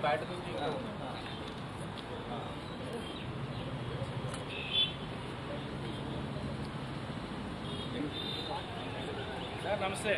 sir నమస్తే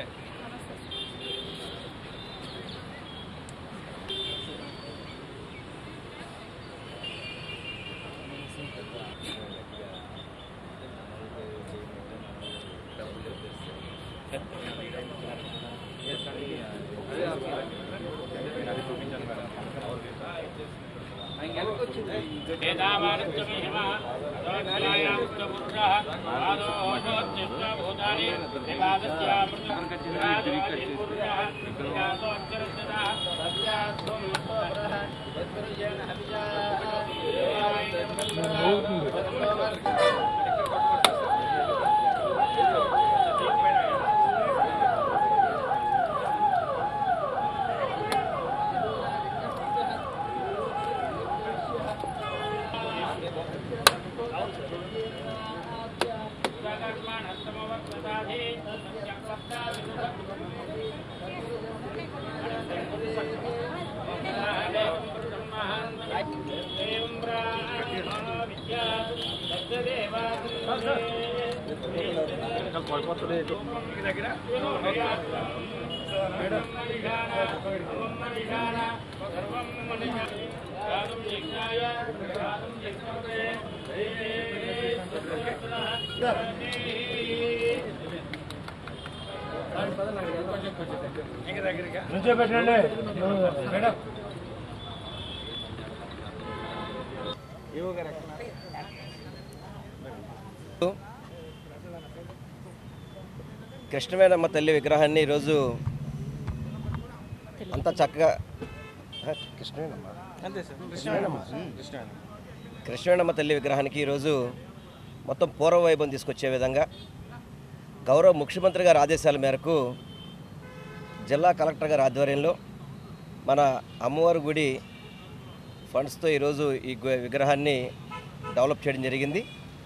నుంచే పెట్టండి మేడం కృష్ణవేణమ్మ తల్లి విగ్రహాన్ని ఈరోజు అంత చక్కగా ఆ, కృష్ణవేణమ్మ అంతే సార్ కృష్ణ కృష్ణ కృష్ణవేణమ్మ తల్లి విగ్రహానికి ఈరోజు మొత్తం పూర్వ వైభవం తీసుకొచ్చే విధంగా గౌరవ ముఖ్యమంత్రి గారి ఆదేశాల మేరకు జిల్లా కలెక్టర్ గారి ఆధ్వర్యంలో మన అమ్మవారి గుడి ఫండ్స్తో ఈరోజు ఈ గు- విగ్రహాన్ని డెవలప్ చేయడం జరిగింది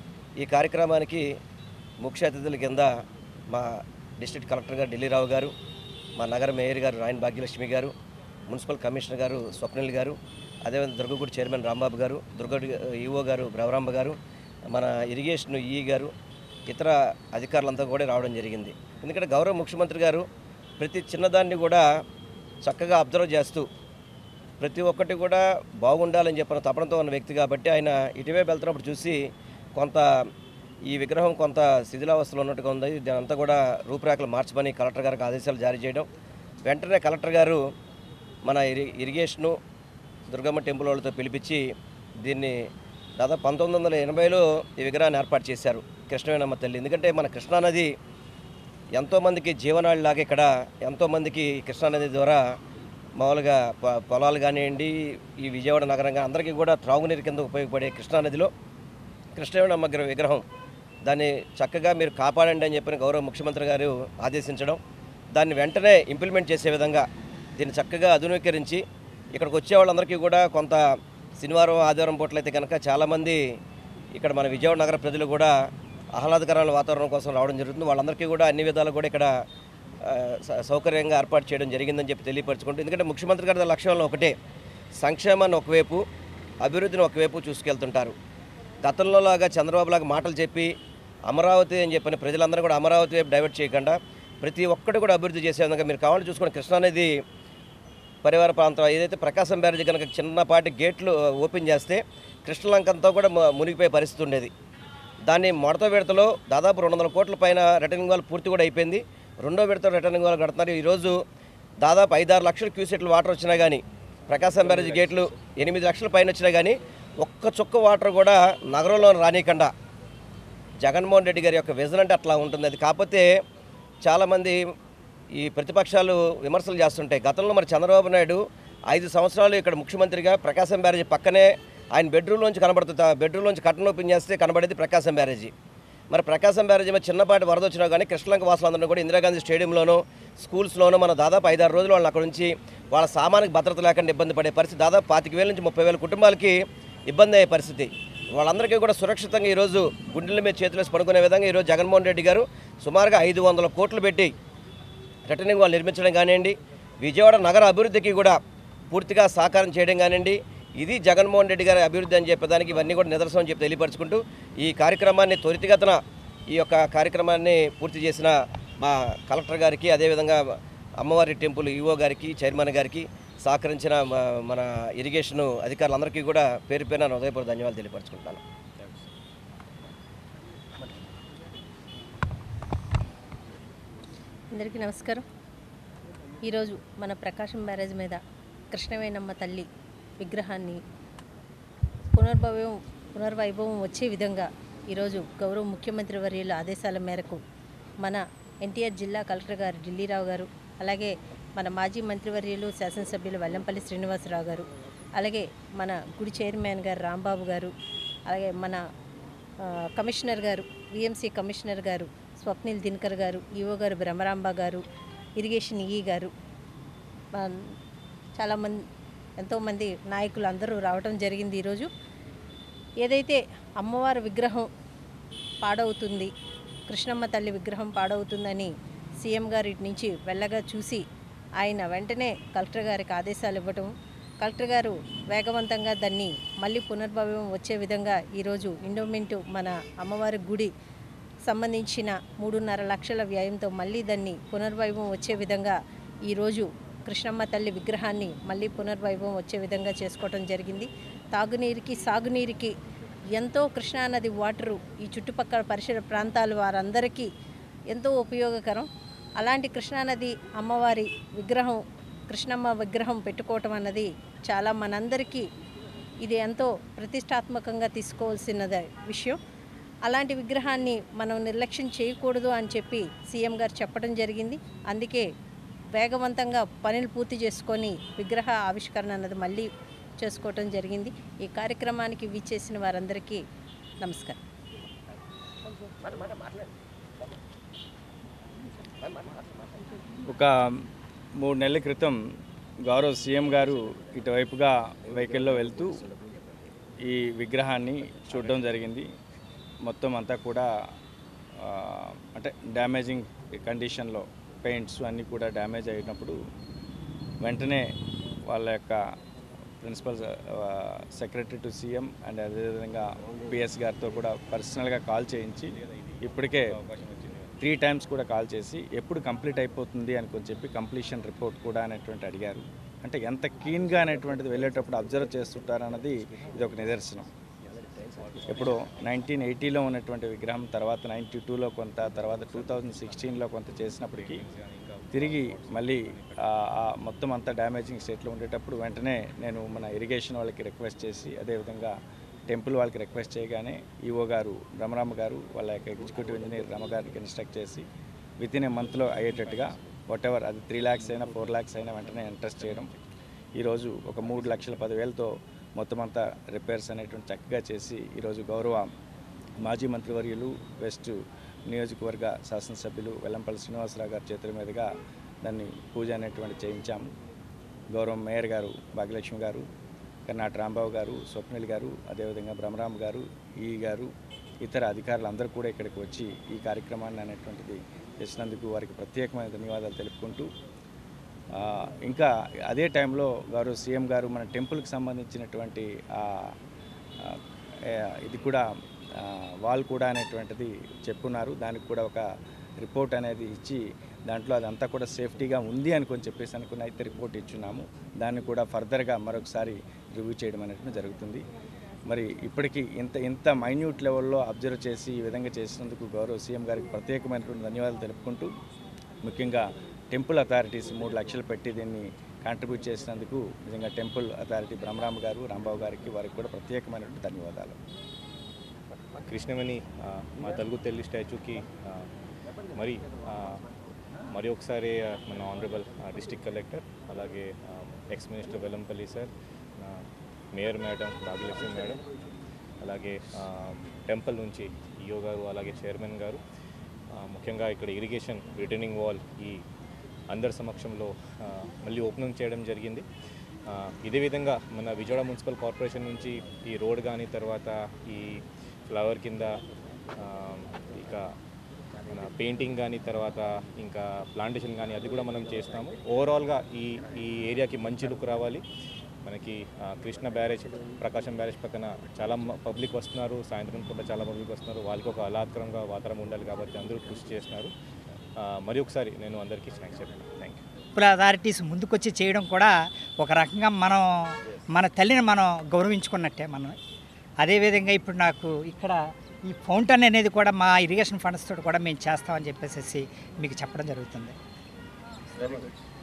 ఈ కార్యక్రమానికి ముఖ్య అతిథుల కింద మా డిస్ట్రిక్ట్ కలెక్టర్ గారు ఢిల్లీరావు గారు మా నగర మేయర్ గారు రాయన్ భాగ్యలక్ష్మి గారు మున్సిపల్ కమిషనర్ గారు స్వప్నిల్ గారు అదేవిధంగా దుర్గగుడి చైర్మన్ రాంబాబు గారు దుర్గగుడి ఈఓ గారు బ్రవరాంబ గారు మన ఇరిగేషన్ ఈ గారు ఇతర అధికారులంతా కూడా రావడం జరిగింది ఎందుకంటే గౌరవ ముఖ్యమంత్రి గారు ప్రతి చిన్నదాన్ని కూడా చక్కగా అబ్జర్వ్ చేస్తూ ప్రతి ఒక్కటి కూడా బాగుండాలని చెప్పిన తపనతో ఉన్న వ్యక్తి కాబట్టి ఆయన ఇటువైపు వెళ్తున్నప్పుడు చూసి కొంత ఈ విగ్రహం కొంత శిథిలావస్థలో ఉన్నట్టుగా ఉంది దాని అంతా కూడా రూపురేఖలు మార్చమని కలెక్టర్ గారికి ఆదేశాలు జారీ చేయడం వెంటనే కలెక్టర్ గారు మన ఇరి ఇరిగేషను దుర్గమ్మ టెంపుల్ వాళ్ళతో పిలిపించి దీన్ని దాదాపు పంతొమ్మిది వందల ఎనభైలో ఈ విగ్రహాన్ని ఏర్పాటు చేశారు కృష్ణవేణమ్మ తల్లి ఎందుకంటే మన కృష్ణానది ఎంతోమందికి జీవనాడిలాగా ఇక్కడ ఎంతోమందికి ఈ కృష్ణానది ద్వారా మామూలుగా పొ- పొలాలు కానివ్వండి ఈ విజయవాడ నగరం కానీ అందరికీ కూడా త్రాగునీరు కింద ఉపయోగపడే కృష్ణానదిలో కృష్ణవేణమ్మ గ్ర- విగ్రహం దాన్ని చక్కగా మీరు కాపాడండి అని చెప్పిన గౌరవ ముఖ్యమంత్రి గారు ఆదేశించడం దాన్ని వెంటనే ఇంప్లిమెంట్ చేసే విధంగా దీన్ని చక్కగా ఆధునీకరించి ఇక్కడికి వచ్చే వాళ్ళందరికీ కూడా కొంత శనివారం ఆదివారం పూట్లయితే కనుక చాలామంది ఇక్కడ మన విజయవాడ నగర ప్రజలు కూడా ఆహ్లాదకరమైన వాతావరణం కోసం రావడం జరుగుతుంది వాళ్ళందరికీ కూడా అన్ని విధాలు కూడా ఇక్కడ ఆ, స- సౌకర్యంగా ఏర్పాటు చేయడం జరిగిందని చెప్పి తెలియపరచుకుంటూ ఎందుకంటే ముఖ్యమంత్రి గారి లక్ష్యంలో ఒకటే సంక్షేమాన్ని ఒకవైపు అభివృద్ధిని ఒకవైపు చూసుకెళ్తుంటారు గతంలో లాగా చంద్రబాబు లాగా మాటలు చెప్పి అమరావతి అని చెప్పిన ప్రజలందరూ కూడా అమరావతి వైపు డైవర్ట్ చేయకుండా ప్రతి ఒక్కటి కూడా అభివృద్ధి చేసే విధంగా మీరు కావాలని చూసుకుని కృష్ణానది పరివార ప్రాంతం ఏదైతే ప్రకాశం బ్యారేజ్ కనుక చిన్నపాటి గేట్లు ఓపెన్ చేస్తే కృష్ణలంక అంతా కూడా ము- మునిగిపోయే పరిస్థితి ఉండేది దాన్ని మొదట విడతలో దాదాపు రెండు వందల కోట్ల పైన రిటర్నింగ్ వాల్ పూర్తి కూడా అయిపోయింది రెండో విడత రిటర్నింగ్ వాల్ కడుతున్నారు ఈరోజు దాదాపు ఐదారు లక్షల క్యూసెట్లు వాటర్ వచ్చినా కానీ ప్రకాశం బ్యారేజ్ గేట్లు ఎనిమిది లక్షల పైన వచ్చినా కానీ ఒక్క చుక్క వాటర్ కూడా నగరంలో రానియకుండా జగన్మోహన్ రెడ్డి గారి యొక్క విజన్ అంటే అట్లా ఉంటుంది అది కాకపోతే చాలామంది ఈ ప్రతిపక్షాలు విమర్శలు చేస్తుంటాయి గతంలో మరి చంద్రబాబు నాయుడు ఐదు సంవత్సరాలు ఇక్కడ ముఖ్యమంత్రిగా ప్రకాశం బ్యారేజీ పక్కనే ఆయన బెడ్రూమ్లోంచి కనబడుతుంది బెడ్రూమ్లోంచి కట్టన్ ఓపెన్ చేస్తే కనబడేది ప్రకాశం బ్యారేజీ మరి ప్రకాశం బ్యారేజీ మీద చిన్నపాటి వరద వచ్చినా కానీ కృష్ణలంక వాసులందరూ కూడా ఇందిరాగాంధీ స్టేడియంలోనూ స్కూల్స్లోనూ మన దాదాపు ఐదారు రోజులు వాళ్ళని అక్కడ నుంచి వాళ్ళ సామానికి భద్రత లేకుండా ఇబ్బంది పడే పరిస్థితి దాదాపు పాతిక వేల నుంచి ముప్పై వేల కుటుంబాలకి ఇబ్బంది అయ్యే పరిస్థితి వాళ్ళందరికీ కూడా సురక్షితంగా ఈరోజు గుండెల మీద చేతులు వేసి పడుకునే విధంగా ఈరోజు జగన్మోహన్ రెడ్డి గారు సుమారుగా ఐదు వందల కోట్లు పెట్టి రిటర్నింగ్ వాళ్ళు నిర్మించడం కానివ్వండి విజయవాడ నగర అభివృద్ధికి కూడా పూర్తిగా సాకారం చేయడం కానివ్వండి ఇది జగన్మోహన్ రెడ్డి గారి అభివృద్ధి అని చెప్పేదానికి ఇవన్నీ కూడా నిదర్శనం అని చెప్పి తెలియపరచుకుంటూ ఈ కార్యక్రమాన్ని త్వరితగతన ఈ యొక్క కార్యక్రమాన్ని పూర్తి చేసిన మా కలెక్టర్ గారికి అదేవిధంగా అమ్మవారి టెంపుల్ ఈఓ గారికి చైర్మన్ గారికి సహకరించిన మా- మన ఇరిగేషన్ అధికారులందరికీ కూడా పేరు పేరున హృదయపూర్వక ధన్యవాదాలు తెలియపరచుకుంటాను అందరికీ నమస్కారం ఈరోజు మన ప్రకాశం బ్యారేజ్ మీద కృష్ణవేణమ్మ తల్లి విగ్రహాన్ని పునర్భవం పునర్వైభవం వచ్చే విధంగా ఈరోజు గౌరవ ముఖ్యమంత్రి వర్యుల ఆదేశాల మేరకు మన ఎన్టీఆర్ జిల్లా కలెక్టర్ గారు ఢిల్లీరావు గారు అలాగే మన మాజీ మంత్రివర్యులు శాసనసభ్యులు వెల్లంపల్లి శ్రీనివాసరావు గారు అలాగే మన గుడి చైర్మన్ గారు రాంబాబు గారు అలాగే మన ఆ, కమిషనర్ గారు విఎంసీ కమిషనర్ గారు స్వప్నిల్ దినకర్ గారు ఈఓ గారు బ్రహ్మరాంబ గారు ఇరిగేషన్ ఈ గారు ఆ, చాలామంది ఎంతోమంది నాయకులు అందరూ రావడం జరిగింది ఈరోజు ఏదైతే అమ్మవారి విగ్రహం పాడవుతుంది కృష్ణమ్మ తల్లి విగ్రహం పాడవుతుందని సీఎం గారి నుంచి వెళ్ళగా చూసి ఆయన వెంటనే కలెక్టర్ గారికి ఆదేశాలు ఇవ్వటం కలెక్టర్ గారు వేగవంతంగా దాన్ని మళ్ళీ పునర్భవం వచ్చే విధంగా ఈరోజు ఇండోమెంట్ మన అమ్మవారి గుడి సంబంధించిన మూడున్నర లక్షల వ్యయంతో మళ్ళీ దాన్ని పునర్వైభవం వచ్చే విధంగా ఈరోజు కృష్ణమ్మ తల్లి విగ్రహాన్ని మళ్ళీ పునర్వైభవం వచ్చే విధంగా చేసుకోవడం జరిగింది తాగునీరుకి సాగునీరుకి ఎంతో కృష్ణానది వాటరు ఈ చుట్టుపక్కల పరిసర ప్రాంతాల వారందరికీ ఎంతో ఉపయోగకరం అలాంటి కృష్ణానది అమ్మవారి విగ్రహం కృష్ణమ్మ విగ్రహం పెట్టుకోవటం అన్నది చాలా మనందరికీ ఇది ఎంతో ప్రతిష్టాత్మకంగా తీసుకోవాల్సిన విషయం అలాంటి విగ్రహాన్ని మనం నిర్లక్ష్యం చేయకూడదు అని చెప్పి సీఎం గారు చెప్పడం జరిగింది అందుకే వేగవంతంగా పనులు పూర్తి చేసుకొని విగ్రహ ఆవిష్కరణ అన్నది మళ్ళీ చేసుకోవటం జరిగింది ఈ కార్యక్రమానికి విచ్చేసిన వారందరికీ నమస్కారం ఒక మూడు నెలల క్రితం గౌరవ సీఎం గారు ఇటువైపుగా వెహికల్లో వెళ్తూ ఈ విగ్రహాన్ని చూడడం జరిగింది మొత్తం అంతా కూడా ఆ, అంటే డ్యామేజింగ్ కండిషన్లో పెయింట్స్ అన్నీ కూడా డ్యామేజ్ అయినప్పుడు వెంటనే వాళ్ళ యొక్క principal secretary to CM and అదేవిధంగా పిఎస్ గారితో కూడా పర్సనల్గా కాల్ చేయించి ఇప్పటికే త్రీ టైమ్స్ కూడా కాల్ చేసి ఎప్పుడు కంప్లీట్ అయిపోతుంది అని కొంచెం చెప్పి కంప్లీషన్ రిపోర్ట్ కూడా అనేటువంటి అడిగారు అంటే ఎంత క్లీన్గా అనేటువంటిది వెళ్ళేటప్పుడు అబ్జర్వ్ చేస్తుంటారు అన్నది ఇది ఒక నిదర్శనం ఇప్పుడు నైన్టీన్ ఎయిటీలో ఉన్నటువంటి విగ్రహం తర్వాత నైంటీ టూలో కొంత తర్వాత టూ థౌజండ్ సిక్స్టీన్లో కొంత చేసినప్పటికీ తిరిగి మళ్ళీ ఆ ఆ మొత్తం అంతా డ్యామేజింగ్ స్టేట్లో ఉండేటప్పుడు వెంటనే నేను మన ఇరిగేషన్ వాళ్ళకి రిక్వెస్ట్ చేసి అదేవిధంగా టెంపుల్ వాళ్ళకి రిక్వెస్ట్ చేయగానే ఈఓ గారు బ్రహ్మరామ గారు వాళ్ళ యొక్క ఎగ్జిక్యూటివ్ ఇంజనీర్ రమ గారికి ఇన్స్ట్రక్ట్ చేసి విత్ ఇన్ ఏ మంత్లో అయ్యేటట్టుగా వాట్ ఎవర్ అది త్రీ ల్యాక్స్ అయినా ఫోర్ ల్యాక్స్ అయినా వెంటనే ఇంట్రెస్ట్ చేయడం ఈరోజు ఒక మూడు లక్షల పదివేలతో మొత్తం అంతా రిపేర్స్ అనేటువంటి చక్కగా చేసి ఈరోజు గౌరవ మాజీ మంత్రివర్యులు వెస్ట్ నియోజకవర్గ శాసనసభ్యులు వెల్లంపల్లి శ్రీనివాసరావు గారి చేతుల మీదుగా దాన్ని పూజ అనేటువంటి చేయించాము గౌరవ మేయర్ గారు భాగ్యలక్ష్మి గారు కర్ణాట రాంబాబు గారు స్వప్నిల్ గారు అదేవిధంగా బ్రహ్మరామ్ గారు ఈ గారు ఇతర అధికారులు అందరూ కూడా ఇక్కడికి వచ్చి ఈ కార్యక్రమాన్ని అనేటువంటిది చేసినందుకు వారికి ప్రత్యేకమైన ధన్యవాదాలు తెలుపుకుంటూ ఆ, ఇంకా అదే టైంలో గౌరవ సీఎం గారు మన టెంపుల్కి సంబంధించినటువంటి ఆ, ఆ, ఏ, ఇది కూడా ఆ, వాల్ కూడా అనేటువంటిది చెప్పున్నారు దానికి కూడా ఒక రిపోర్ట్ అనేది ఇచ్చి దాంట్లో అదంతా కూడా సేఫ్టీగా ఉంది అనుకొని చెప్పేసి అనుకుని అయితే రిపోర్ట్ ఇచ్చున్నాము దాన్ని కూడా ఫర్దర్గా మరొకసారి రివ్యూ చేయడం అనేది జరుగుతుంది మరి ఇప్పటికీ ఇంత ఇంత మైన్యూట్ లెవెల్లో అబ్జర్వ్ చేసి ఈ విధంగా చేసినందుకు గౌరవ సీఎం గారికి ప్రత్యేకమైనటువంటి ధన్యవాదాలు తెలుపుకుంటూ ముఖ్యంగా టెంపుల్ అథారిటీస్ మూడు లక్షలు పెట్టి దీన్ని కాంట్రిబ్యూట్ చేసినందుకు నిజంగా టెంపుల్ అథారిటీ బ్రహ్మరామ గారు రాంబాబు గారికి వారికి కూడా ప్రత్యేకమైనటువంటి ధన్యవాదాలు కృష్ణవేణి ఆ, మా తెలుగు తల్లి స్టాచ్యూకి ఆ, మరి ఆ, మరి ఒకసారి ఆ, మన ఆనరబుల్ డిస్ట్రిక్ట్ కలెక్టర్ అలాగే ఎక్స్ మినిస్టర్ వెల్లంపల్లి సార్ ఆ, మేయర్ మేడం భాగ్యలక్ష్మి మేడం అలాగే ఆ, టెంపుల్ నుంచి ఈఓ గారు అలాగే చైర్మన్ గారు ఆ, ముఖ్యంగా ఇక్కడ ఇరిగేషన్ రిటర్నింగ్ వాల్ ఈ అందరి సమక్షంలో ఆ, మళ్ళీ ఓపెనింగ్ చేయడం జరిగింది ఆ, ఇదే విధంగా మన విజయవాడ మున్సిపల్ కార్పొరేషన్ నుంచి ఈ రోడ్ కానీ తర్వాత ఈ ఫ్లవర్ కింద ఆ, ఇక మన పెయింటింగ్ కానీ తర్వాత ఇంకా ప్లాంటేషన్ కానీ అది కూడా మనం చేస్తాము ఓవరాల్గా ఈ ఈ ఏరియాకి మంచి లుక్ రావాలి మనకి ఆ, కృష్ణ బ్యారేజ్ ప్రకాశం బ్యారేజ్ పక్కన చాలా పబ్లిక్ వస్తున్నారు సాయంత్రం పూట చాలా పబ్లిక్ వస్తున్నారు వాళ్ళకి ఒక ఆహ్లాదకరంగా వాతావరణం ఉండాలి కాబట్టి అందరూ కృషి చేస్తున్నారు ఆ, మరి ఒకసారి నేను అందరికీ థ్యాంక్స్ చెప్పాను థ్యాంక్ యూ మున్సిపల్ అథారిటీస్ ముందుకొచ్చి చేయడం కూడా ఒక రకంగా మనం మన తల్లిని మనం గౌరవించుకున్నట్టే మనం అదేవిధంగా ఇప్పుడు నాకు ఇక్కడ ఈ ఫౌంటైన్ అనేది కూడా మా ఇరిగేషన్ ఫండ్స్ తోటి కూడా మేము చేస్తామని చెప్పేసి మీకు చెప్పడం జరుగుతుంది